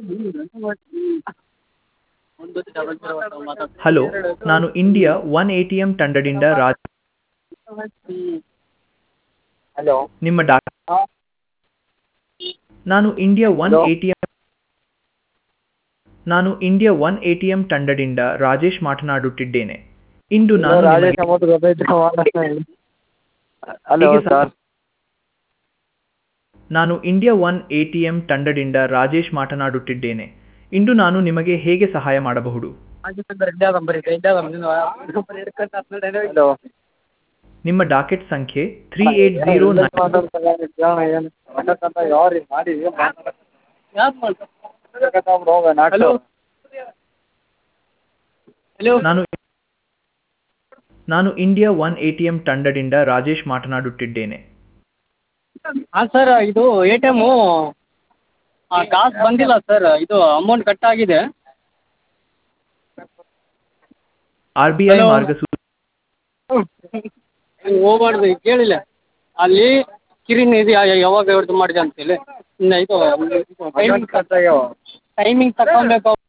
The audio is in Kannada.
ಹಲೋ ನಾನು India one A T M ತಂಡದಿಂದ ರಾಜ್ ಹಲೋ ನಿಮ್ಮ ಡಾ ನಾನು India one Hello? A T M ನಾನು India one A T M ತಂಡದಿಂದ ರಾಜೇಶ್ ಮಾತನಾಡುತ್ತಿದ್ದೇನೆ ಇಂದು ನಾನು ರಾಜೇಶ್ ನಿಮಗೆ- ಅಮೌಂಟ್ ಗೊತ್ತಾಯ್ತು ಹಲೋ ಹೇಗೆ ಸರ್? ಸರ್ ನಾನು India one A T M ತಂಡದಿಂದ ರಾಜೇಶ್ ಮಾತನಾಡುತ್ತಿದ್ದೇನೆ ಇಂದು ನಾನು ನಿಮಗೆ ಹೇಗೆ ಸಹಾಯ ಮಾಡಬಹುದು ಹಲೋ ನಿಮ್ಮ ಡಾಕೆಟ್ ಸಂಖ್ಯೆ ತ್ರೀ ಏಟ್ ಜೀರೋ ಹಲೋ ನಾನು ನಾನು India one A T M ತಂಡದಿಂದ ರಾಜೇಶ್ ಮಾತನಾಡುತ್ತಿದ್ದೇನೆ ಹಾಂ ಸರ್ ಇದು ಎ ಟಿ ಎಮ್ಮು ಕಾಸು ಬಂದಿಲ್ಲ ಸರ್ ಇದು ಅಮೌಂಟ್ ಕಟ್ ಆಗಿದೆ ಆರ್ ಬಿ ಐ Hello? ಮಾರ್ಗಸೂಚಿ ನೀವು ಹೋಗ್ಬಾರ್ದು ಕೇಳಿಲ್ಲ ಅಲ್ಲಿ ಕಿರಿನ್ ಇದು ಯಾವಾಗ ಹಿಡ್ದು ಮಾಡಿದೆ ಅಂತೇಳಿ ಇನ್ನು ಇದು ಟೈಮಿಂಗ್ ಟೈಮಿಂಗ್ ತಗೊಬೇಕು